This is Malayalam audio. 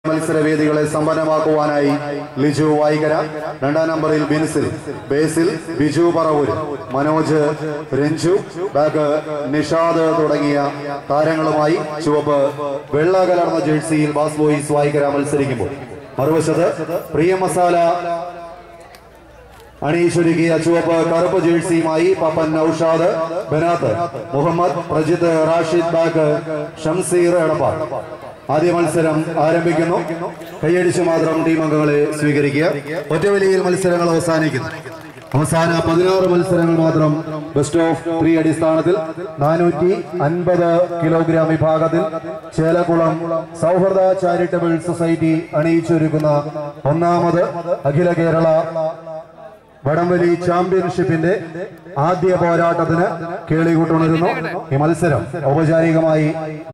മത്സരവേദികളെ സമ്പന്നമാക്കുവാനായി ലിജു വായിക്കര രണ്ടാം നമ്പറിൽ ബിൻസിൽ ബേസിൽ ബിജു പറവൂര് മനോജ് രഞ്ജു ബാക്ക് നിഷാദ് തുടങ്ങിയ താരങ്ങളുമായി ചുവപ്പ് വെള്ള കലർന്ന ജേഴ്സിയിൽ ബാസ് ബോയ്സ് വായിക്കര മത്സരിക്കുമ്പോൾ മറുവശത്ത് പ്രിയ മസാല അണിയിച്ചൊരുക്കിയ ചുവപ്പ് കറുപ്പ് ജേഴ്സിയുമായി പപ്പൻ നൌഷാദ് ബനാത്ത് മുഹമ്മദ് പ്രജിത്ത് റാഷിദ് ബാഗ് ഷംസീർ എടപ്പാൾ ആദ്യ മത്സരം ആരംഭിക്കുന്നു കൈയടിച്ച് മാത്രം ടീം അംഗങ്ങളെ സ്വീകരിക്കുക ഒറ്റവലിയിൽ മത്സരങ്ങൾ അവസാനിക്കുന്നു അവസാന പതിനാറ് മത്സരങ്ങൾ മാത്രം ബെസ്റ്റ് ഓഫ് ത്രീ അടിസ്ഥാനത്തിൽ നാനൂറ്റി അൻപത് കിലോഗ്രാം വിഭാഗത്തിൽ ചേലക്കുളം സൗഹൃദ ചാരിറ്റബിൾ സൊസൈറ്റി അണിയിച്ചൊരുക്കുന്ന ഒന്നാമത് അഖില കേരള വടംവലി ചാമ്പ്യൻഷിപ്പിന്റെ ആദ്യ പോരാട്ടത്തിന് കേളികൂട്ടുണരുന്നു ഈ മത്സരം ഔപചാരികമായി